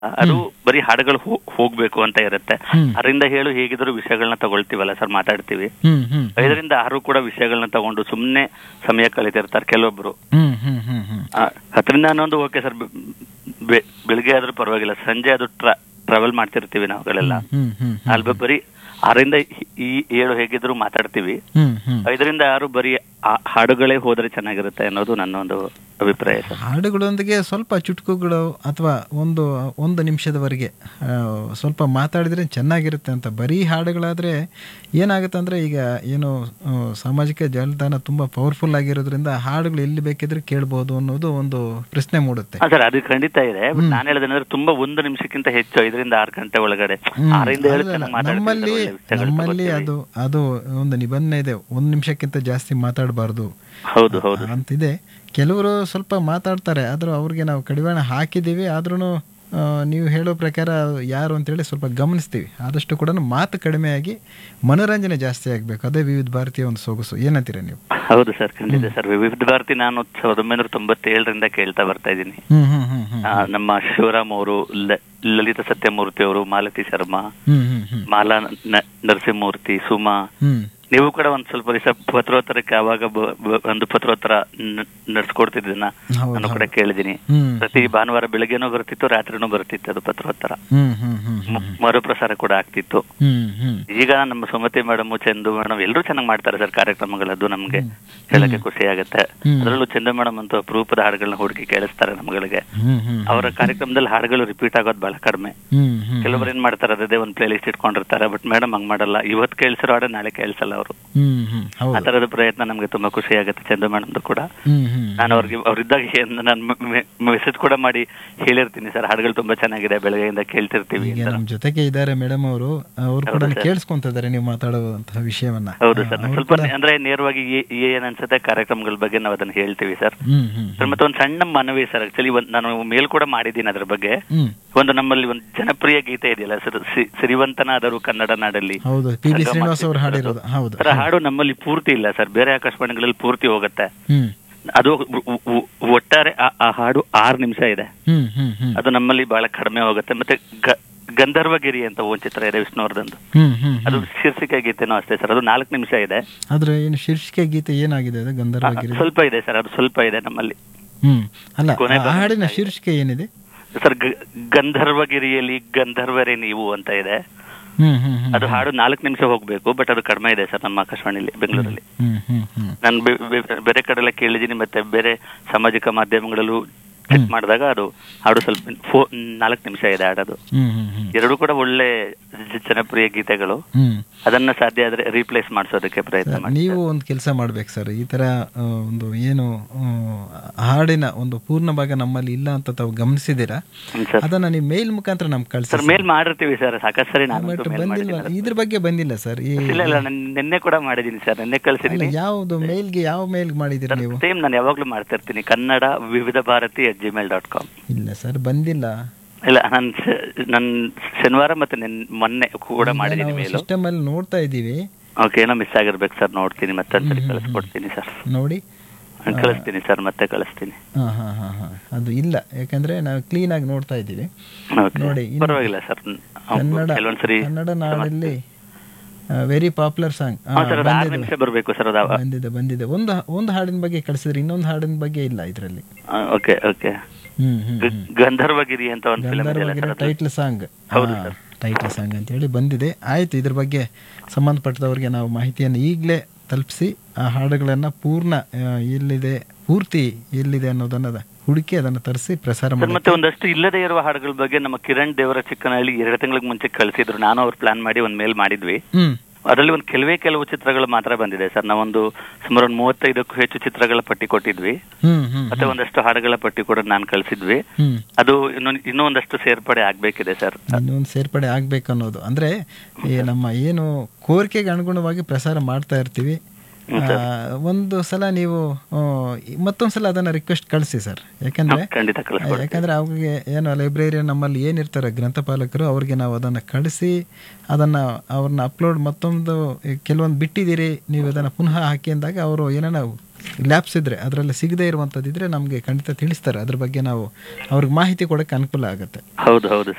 ಅದು ಬರೀ ಹಾಡುಗಳು ಹೋ- ಹೋಗ್ಬೇಕು ಅಂತ ಇರುತ್ತೆ ಹ್ಮ್. ಅದರಿಂದ ಹೇಳು ಹೇಗಿದ್ರು ವಿಷಯಗಳನ್ನ ತಗೊಳ್ತೀವಲ್ಲ ಸರ್ ಮಾತಾಡ್ತೀವಿ ಹ್ಮ್ ಹ್ಮ್ ಐದರಿಂದ ಆರು ಕೂಡ ವಿಷಯಗಳನ್ನ ತಗೊಂಡು ಸುಮ್ನೆ ಸಮಯ ಕಳೀತಿರ್ತಾರೆ ಕೆಲವೊಬ್ರು ಹ್ಮ್ ಹ್ಮ್ ಹ್ಮ್ ಹ್ಮ್ ಆ, ಹತ್ತರಿಂದ ಹನ್ನೊಂದು ಓಕೆ ಸರ್ ಬೆಳಿಗ್ಗೆ ಆದ್ರೂ ಪರವಾಗಿಲ್ಲ ಸಂಜೆ ಅದು ಟ್ರಾವೆಲ್ ಮಾಡ್ತಿರ್ತೀವಿ ನಾವುಗಳೆಲ್ಲ ಹ್ಮ್ ಹ್ಮ್ ಅಲ್ಲಿ ಬರೀ ಆರರಿಂದ ಈ ಏಳು ಹೇಗಿದ್ರು ಮಾತಾಡ್ತೀವಿ ಹ್ಮ್ ಹ್ಮ್ ಐದರಿಂದ ಆರು ಬರೀ ಆ ಹಾಡುಗಳೇ ಹೋದ್ರೆ ಚೆನ್ನಾಗಿರುತ್ತೆ ಅನ್ನೋದು ನನ್ನ ಒಂದು ಅಭಿಪ್ರಾಯ ಸರ್ ಹಾಡುಗಳೊಂದಿಗೆ ಸ್ವಲ್ಪ ಚುಟುಕುಗಳು ಅಥವಾ ಒಂದು ಒಂದು ನಿಮಿಷದವರೆಗೆ ಆ, ಸ್ವಲ್ಪ ಮಾತಾಡಿದ್ರೆ ಚೆನ್ನಾಗಿರುತ್ತೆ ಅಂತ ಬರೀ ಹಾಡುಗಳಾದರೆ ಏನಾಗುತ್ತೆ ಅಂದರೆ ಈಗ ಏನು ಆ, ಸಾಮಾಜಿಕ ಜಾಲತಾಣ ತುಂಬ ಪವರ್ಫುಲ್ ಆಗಿರೋದ್ರಿಂದ ಹಾಡುಗಳು ಎಲ್ಲಿ ಬೇಕಿದ್ರೆ ಕೇಳ್ಬೋದು ಅನ್ನೋದು ಒಂದು ಪ್ರಶ್ನೆ ಮೂಡುತ್ತೆ ಹಾ ಸರ್ ಅದು ಖಂಡಿತ ಇದೆ ಬಟ್ ನಾನು ಹೇಳೋದೇನಂದ್ರೆ ತುಂಬಾ ಒಂದು ನಿಮಿಷಕ್ಕಿಂತ ಹೆಚ್ಚು ಐದರಿಂದ ಆರು ಗಂಟೆ ಒಳಗಡೆ ಹ್ಮ್. ಆರರಿಂದ ಏಳು ಅಲ್ಲ, ಚೆನ್ನಾಗಿ ಮಾತಾಡ್ತೀವಿ ನಮ್ಮಲ್ಲಿ ಸರ್, ಒಳ್ಳೆ ವಿಷಯಗಳು ನಮ್ಮಲ್ಲಿ ತಗೊಳ್ತೀವಿ. ಅದು ಅದು ಒಂದು ನಿಬಂಧನೆ ಇದೆ ಒಂದು ನಿಮಿಷಕ್ಕಿಂತ ಜಾಸ್ತಿ ಮಾತಾಡಬಾರ್ದು ಹೌದು ಹೌದು ಅಂತಿದೆ ಕೆಲವರು ಸ್ವಲ್ಪ ಮಾತಾಡ್ತಾರೆ ಆದರೂ ಅವ್ರಿಗೆ ನಾವು ಕಡಿವಾಣ ಹಾಕಿದ್ದೀವಿ ಆದ್ರೂ ನೀವು ಹೇಳೋ ಪ್ರಕಾರ ಯಾರು ಅಂತೇಳಿ ಸ್ವಲ್ಪ ಗಮನಿಸ್ತೀವಿ ಆದಷ್ಟು ಕೂಡ ಮಾತು ಕಡಿಮೆಯಾಗಿ ಮನೋರಂಜನೆ ಜಾಸ್ತಿ ಆಗಬೇಕು ಅದೇ ವಿವಿಧ ಭಾರತೀಯ ಒಂದು ಸೊಗಸು ಏನಂತೀರ ನೀವು ಹೌದು ಸರ್ ಖಂಡಿತ ಸರ್ ವಿವಿಧ ಭಾರತಿ ನಾನು ಸಾವಿರದ ಒಂಬೈನೂರ ತೊಂಬತ್ತೇಳರಿಂದ ಕೇಳ್ತಾ ಬರ್ತಾ ಇದ್ದೀನಿ ಹ್ಮ್ ಹ್ಮ್ ಹ್ಮ್ ಹ್ಮ್ ಆ, ನಮ್ಮ ಶಿವರಾಮ್ ಅವರು ಲ- ಲಲಿತ ಸತ್ಯಮೂರ್ತಿ ಅವರು ಮಾಲತಿ ಶರ್ಮಾ ಹ್ಮ್ ಹ್ಮ್ ಹ್ಮ್ ಮಾಲಾ ನ- ನರಸಿಂಹಮೂರ್ತಿ ಸುಮಾ ಹ್ಮ್ ನೀವು ಕೂಡ ಒಂದ್ ಸ್ವಲ್ಪ ದಿವಸ ಪತ್ರೋತ್ತರಕ್ಕೆ ಅವಾಗ ಬ- ಬ- ಒಂದು ಪತ್ರೋತ್ತರ ನ- ನಡ್ಸ್ಕೊಡ್ತಿದ್ದನ್ನ ಹೌದು, ನಾನು ಕೂಡ ಕೇಳಿದೀನಿ ಹ್ಮ್ ಪ್ರತಿ ಭಾನುವಾರ ಬೆಳಗ್ಗೆನೂ ಬರ್ತಿತ್ತು ರಾತ್ರಿನೂ ಬರ್ತಿತ್ತು ಅದು ಪತ್ರೋತ್ತರ ಹ್ಮ್ ಹ್ಮ್ ಹ್ಮ್ ಮ- ಮರುಪ್ರಸಾರ ಕೂಡ ಆಗ್ತಿತ್ತು ಹ್ಮ್ ಹ್ಮ್ ಈಗ ನಮ್ಮ ಸುಮತಿ ಮೇಡಮ್ ಚಂದು ಮೇಡಮ್ ಎಲ್ಲರೂ ಚೆನ್ನಾಗಿ ಮಾಡ್ತಾರೆ ಸರ್ ಕಾರ್ಯಕ್ರಮಗಳದ್ದು ನಮ್ಗೆ ಹೇಳಕ್ಕೆ ಖುಷಿ ಆಗುತ್ತೆ ಹ್ಮ್. ಅದರಲ್ಲೂ ಚಂದು ಮೇಡಮ್ ಅಂತೂ ಅಪರೂಪದ ಹಾಡುಗಳನ್ನ ಹುಡುಕಿ ಕೇಳಿಸ್ತಾರೆ ನಮ್ಗಳಿಗೆ ಹ್ಮ್ ಹ್ಮ್ ಅವರ ಕಾರ್ಯಕ್ರಮದಲ್ಲಿ ಹಾಡುಗಳು ರಿಪೀಟ್ ಆಗೋದು ಬಹಳ ಕಡಿಮೆ ಹ್ಮ್ ಹ್ಮ್ ಕೆಲವರು ಏನ್ ಮಾಡ್ತಾರೆ ಅದೇ ಒಂದು ಪ್ಲೇ ಲಿಸ್ಟ್ ಇಟ್ಕೊಂಡಿರ್ತಾರೆ ಬಟ್ ಮೇಡಮ್ ಹಂಗ್ ಮಾಡಲ್ಲ ಇವತ್ತು ಕೇಳಿಸಿರೋ ಹಾಡು ನಾಳೆ ಕೇಳಿಸಲ್ಲ ಅವರು ಹ್ಮ್ ಹ್ಮ್ ಆ ಹೌದು ತರದ ಪ್ರಯತ್ನ ನಮ್ಗೆ ತುಂಬಾ ಖುಷಿ ಆಗುತ್ತೆ ಚಂದು ಮೇಡಮ್ದು ಕೂಡ ಹ್ಮ್ ಹ್ಮ್ ನಾನು ಅವ್ರಿಗೆ ಅವ್ರಿದ್ದಾಗ ಏನ್- ನಾನು ಮೆಸೇಜ್ ಕೂಡ ಮಾಡಿ ಹೇಳಿರ್ತೀನಿ ಸರ್ ಹಾಡುಗಳು ತುಂಬಾ ಚೆನ್ನಾಗಿದೆ ಬೆಳಗ್ಗೆಯಿಂದ ಕೇಳ್ತಿರ್ತೀವಿ ಈಗ ಅಂತ ನಮ್ಮ ಜೊತೆಗೆ ಇದ್ದಾರೆ ಮೇಡಮ್ ಅವರು ಅವರು ಕೂಡ ಕೇಳಿಸ್ಕೊಂತಿದ್ದಾರೆ ನೀವು ಮಾತಾಡುವಂತಹ ವಿಷಯವನ್ನ ಹೌದು ಸರ್ ಅವ್ರು ಸ್ವಲ್ಪ ಅಂದ್ರೆ ನೇರವಾಗಿ ಏ- ಏನ್ ಅನ್ಸುತ್ತೆ ಕಾರ್ಯಕ್ರಮಗಳ ಬಗ್ಗೆ ನಾವು ಅದನ್ನ ಹೇಳ್ತೀವಿ ಸರ್ ಹ್ಮ್ ಹ್ಮ್ ಸರ್ ಮತ್ತೆ ಒಂದು ಸಣ್ಣ ಮನವಿ ಸರ್ ಆಕ್ಚುಲಿ ಒಂದ್ ನಾನು ಮೇಲ್ ಕೂಡ ಮಾಡಿದ್ದೀನಿ ಅದ್ರ ಬಗ್ಗೆ ಹ್ಮ್ ಒಂದು ನಮ್ಮಲ್ಲಿ ಒಂದು ಜನಪ್ರಿಯ ಗೀತೆ ಇದೆಯಲ್ಲ ಸರ್ ಸಿ- ಸಿರಿವಂತನಾದರೂ ಕನ್ನಡ ನಾಡಲ್ಲಿ ಹೌದು ಪಿ ಬಿ ಶ್ರೀನಿವಾಸ್ ಅವರು ಹಾಡಿರೋದು ಹೌದು ಸರ್ ಆ ಹಾಡು ನಮ್ಮಲ್ಲಿ ಪೂರ್ತಿ ಇಲ್ಲ ಸರ್ ಬೇರೆ ಆಕಾಶವಾಣಿಗಳಲ್ಲಿ ಪೂರ್ತಿ ಹೋಗುತ್ತೆ ಹ್ಮ್ ಅದು ಉ- ಉ- ಉ- ಒಟ್ಟಾರೆ ಆ- ಆ ಹಾಡು ಆರು ನಿಮಿಷ ಇದೆ ಹ್ಮ್ ಹ್ಮ್ ಹ್ಮ್ ಅದು ನಮ್ಮಲ್ಲಿ ಬಹಳ ಕಡಿಮೆ ಹೋಗುತ್ತೆ ಮತ್ತೆ ಗ- ಗಂಧರ್ವಗಿರಿ ಅಂತ ಒಂದು ಚಿತ್ರ ಇದೆ ವಿಷ್ಣುವರ್ಧನ್ದು ಹ್ಮ್ ಹ್ಮ್ ಅದು ಶೀರ್ಷಿಕೆ ಗೀತೆನೂ ಅಷ್ಟೇ ಸರ್ ಅದು ನಾಲ್ಕು ನಿಮಿಷ ಇದೆ ಆದ್ರೆ ಏನು ಶೀರ್ಷಿಕೆ ಗೀತೆ ಏನಾಗಿದೆ ಅದು ಗಂಧರ್ವಗಿರಿ ಸ್ವಲ್ಪ ಇದೆ ಸರ್ ಅದು ಸ್ವಲ್ಪ ಇದೆ ನಮ್ಮಲ್ಲಿ ಹ್ಮ್ ಅಲ್ಲ ಕೊನೆ ಆ ಹಾಡಿನ ಶೀರ್ಷಿಕೆ ಏನಿದೆ ಸರ್ ಗ- ಗಂಧರ್ವಗಿರಿಯಲ್ಲಿ ಗಂಧರ್ವರೇ ನೀವು ಅಂತ ಇದೆ ಹ್ಮ್ ಹ್ಮ್ ಹ್ಮ್ ಅದು ಹಾಡು ನಾಲ್ಕು ನಿಮಿಷ ಹೋಗ್ಬೇಕು ಬಟ್ ಅದು ಕಡಿಮೆ ಇದೆ ಸರ್ ನಮ್ಮ ಆಕಾಶವಾಣಿಲಿ ಬೆಂಗಳೂರಲ್ಲಿ ಹ್ಮ್ ಹ್ಮ್ ಹ್ಮ್ ನಾನು ಬೆ- ಬೆ- ಬೇರೆ ಕಡೆ ಎಲ್ಲ ಕೇಳಿದ್ದೀನಿ ಮತ್ತೆ ಬೇರೆ ಸಾಮಾಜಿಕ ಮಾಧ್ಯಮಗಳಲ್ಲೂ ಚೆಕ್ ಮಾಡಿದಾಗ ಅದು ಹಾಡು ಸ್ವಲ್ಪ ಫೋ ನಾಲ್ಕು ನಿಮಿಷ ಇದೆ ಹಾಡೋದು ಹ್ಮ್ ಹ್ಮ್ ಹ್ಮ್ ಎರಡು ಕೂಡ ಒಳ್ಳೆ ಜ- ಜನಪ್ರಿಯ ಗೀತೆಗಳು ಹ್ಮ್ ಅದನ್ನ ಸಾಧ್ಯ ಆದ್ರೆ ರೀಪ್ಲೇಸ್ ಮಾಡಿಸೋದಕ್ಕೆ ಪ್ರಯತ್ನ ಮಾಡಿ ನೀವು ಒಂದು ಕೆಲಸ ಮಾಡ್ಬೇಕು ಸರ್ ಈ ತರ ಆ, ಒಂದು ಏನು ಆ, ಹಾಡಿನ ಒಂದು ಪೂರ್ಣ ಭಾಗ ನಮ್ಮಲ್ಲಿ ಇಲ್ಲ ಅಂತ ತಾವು ಗಮನಿಸಿದ್ದೀರಾ ಹ್ಮ್ ಸರ್ ಅದನ್ನ ನೀವು ಮೇಲ್ ಮುಖಾಂತರ ನಮ್ಗೆ ಕಳಿಸಿ ಸರ್ ಮೇಲ್ ಮಾಡಿರ್ತೀವಿ ಸರ್ ಸಾಕಷ್ಟು ಸರಿ ನಾನು ಬಟ್ ಮೇಲ್ ಬಂದಿಲ್ವ ಮಾಡಿದ್ದೀನಿ ಇದ್ರ ಬಗ್ಗೆ ಬಂದಿಲ್ಲ ಸರ್ ಈ ಇಲ್ಲ ಇಲ್ಲ ನಾನು ನಿನ್ನೆ ಕೂಡ ಮಾಡಿದ್ದೀನಿ ಸರ್ ನಿನ್ನೆ ಅಲ್ಲ ಕಳ್ಸಿದ್ದೀನಿ ಯಾವುದು ಮೇಲ್ಗೆ ಯಾವ ಮೇಲ್ ಮಾಡಿದ್ದೀರಾ ನೀವು ಸೇಮ್ ನಾನು ಯಾವಾಗ್ಲೂ ಮಾಡ್ತಾ ಇರ್ತೀನಿ Kannada Vividh Bharati at Gmail dot com ಇಲ್ಲ ಸರ್ ಬಂದಿಲ್ಲ ಇಲ್ಲ ನಾನು ನನ್ ಶನಿವಾರ ಮತ್ತೆ ನಿನ್ ಮೊನ್ನೆ ಕೂಡ ಮಾಡಿದ್ದೀನಿ ಮೇಲು ಸಿಸ್ಟಮ್ ಅಲ್ಲಿ ನೋಡ್ತಾ ಇದ್ದೀವಿ ಓಕೆ ಏನೋ ಮಿಸ್ ಆಗಿರ್ಬೇಕು ಸರ್ ನೋಡ್ತೀನಿ ಮತ್ತೆ ಸರಿ ಕಳಿಸ್ಕೊಡ್ತೀನಿ ಸರ್ ನೋಡಿ ನಾನ್ ಕಳಿಸ್ತೀನಿ ಸರ್ ಮತ್ತೆ ಕಳಿಸ್ತೀನಿ ಹಾ ಹಾ ಹಾ ಹಾ ಅದು ಇಲ್ಲ ಯಾಕಂದ್ರೆ ನಾವು ಕ್ಲೀನ್ ಆಗಿ ನೋಡ್ತಾ ಇದ್ದೀವಿ ಓಕೆ ನೋಡಿ, ಇನ್ನು- ಪರವಾಗಿಲ್ಲ ಸರ್ ಕನ್ನಡ ಕೆಲವೊಂದ್ಸರಿ ಕನ್ನಡ ನಾಡಲ್ಲಿ ವೆರಿ ಪಾಪ್ಯುಲರ್ ಸಾಂಗ್ ಹಾ ಸರ್ ಅದು ಆರು ನಿಮಿಷ ಬರಬೇಕು ಸರ್ ಅದು ಬಂದಿದೆ ಬಂದಿದೆ ಒಂದು ಒಂದು ಹಾಡಿನ ಬಗ್ಗೆ ಕಳಿಸಿದ್ರೆ ಇನ್ನೊಂದು ಹಾಡಿನ ಬಗ್ಗೆ ಇಲ್ಲ ಇದರಲ್ಲಿ ಓಕೆ ಓಕೆ ಹ್ಮ್ ಹ್ಮ್ ಗಂಧರ್ವಗಿರಿ ಅಂತ ಒಂದು ಫಿಲ್ಮ್ ಇದೆಯಲ್ಲ ಗಂಧರ್ವಗಿರಿ ಸರ್ ಅದು? ಟೈಟ್ಲ್ ಸಾಂಗ್ ಹೌದು ಸರ್. ಟೈಟ್ಲ್ ಸಾಂಗ್ ಅಂತ ಹೇಳಿ ಬಂದಿದೆ ಆಯ್ತು ಇದ್ರ ಬಗ್ಗೆ ಸಂಬಂಧಪಟ್ಟದವ್ರಿಗೆ ನಾವು ಮಾಹಿತಿಯನ್ನು ಈಗಲೇ ತಲುಪಿಸಿ ಆ ಹಾಡುಗಳನ್ನ ಪೂರ್ಣ ಆ, ಎಲ್ಲಿದೆ ಪೂರ್ತಿ ಎಲ್ಲಿದೆ ಅನ್ನೋದನ್ನ ಹುಡುಕಿ ಅದನ್ನು ತರಿಸಿ ಪ್ರಸಾರ ಸರ್ ಮಾಡಿ ಮತ್ತೆ ಒಂದಷ್ಟು ಇಲ್ಲದೆ ಇರುವ ಹಾಡುಗಳ ಬಗ್ಗೆ ನಮ್ಮ ಕಿರಣ್ ದೇವರ ಚಿಕ್ಕನಹಳ್ಳಿ ಎರಡು ತಿಂಗಳಿಗೆ ಮುಂಚೆ ಕಳಿಸಿದ್ರು ನಾನು ಅವ್ರು ಪ್ಲಾನ್ ಮಾಡಿ ಒಂದು ಮೇಲ್ ಮಾಡಿದ್ವಿ ಹ್ಮ್ ಅದರಲ್ಲಿ ಒಂದು ಕೆಲವೇ ಕೆಲವು ಚಿತ್ರಗಳು ಮಾತ್ರ ಬಂದಿದೆ ಸರ್ ನಾವೊಂದು ಸುಮಾರು ಒಂದು ಮೂವತ್ತೈದಕ್ಕೂ ಹೆಚ್ಚು ಚಿತ್ರಗಳ ಪಟ್ಟಿ ಕೊಟ್ಟಿದ್ವಿ ಹ್ಮ್ ಹ್ಮ್ ಮತ್ತೆ ಒಂದಷ್ಟು ಹಾಡುಗಳ ಪಟ್ಟಿ ಕೂಡ ನಾನು ಕಳಿಸಿದ್ವಿ ಹ್ಮ್ ಅದು ಇನ್ನೊಂದು ಇನ್ನೂ ಒಂದಷ್ಟು ಸೇರ್ಪಡೆ ಆಗ್ಬೇಕಿದೆ ಸರ್ ಇನ್ನೊಂದು ಸೇರ್ಪಡೆ ಆಗ್ಬೇಕು ಅನ್ನೋದು ಅಂದ್ರೆ ಈ ನಮ್ಮ ಏನು ಕೋರಿಕೆಗೆ ಅನುಗುಣವಾಗಿ ಪ್ರಸಾರ ಮಾಡ್ತಾ ಇರ್ತೀವಿ ಆ, ಒಂದು ಸಲ ನೀವು ಆ, ಮತ್ತೊಂದು ಸಲ ಅದನ್ನ ರಿಕ್ವೆಸ್ಟ್ ಕಳಿಸಿ ಸರ್ ಯಾಕಂದ್ರೆ ಖಂಡಿತ ಕಳಿಸ್ಕೊಡ್ತೀನಿ ಯಾಕಂದ್ರೆ ಅವ್ರಿಗೆ ಏನು ಲೈಬ್ರರಿಯನ್ ನಮ್ಮಲ್ಲಿ ಏನಿರ್ತಾರೆ ಗ್ರಂಥಪಾಲಕರು ಅವ್ರಿಗೆ ನಾವು ಅದನ್ನು ಕಳಿಸಿ ಅದನ್ನು ಅವ್ರನ್ನ ಅಪ್ಲೋಡ್ ಮತ್ತೊಂದು ಈ ಕೆಲವೊಂದು ಬಿಟ್ಟಿದ್ದೀರಿ ನೀವು ಅದನ್ನು ಪುನಃ ಹಾಕಿ ಅಂದಾಗ ಅವರು ಏನಾನ ಲ್ಯಾಬ್ಸ್ ಇದ್ದರೆ ಅದರಲ್ಲಿ ಸಿಗದೇ ಇರುವಂಥದ್ದಿದ್ರೆ ನಮಗೆ ಖಂಡಿತ ತಿಳಿಸ್ತಾರೆ ಅದ್ರ ಬಗ್ಗೆ ನಾವು ಅವ್ರಿಗೆ ಮಾಹಿತಿ ಕೊಡೋಕ್ಕೆ ಅನುಕೂಲ ಆಗುತ್ತೆ ಹೌದು ಹೌದು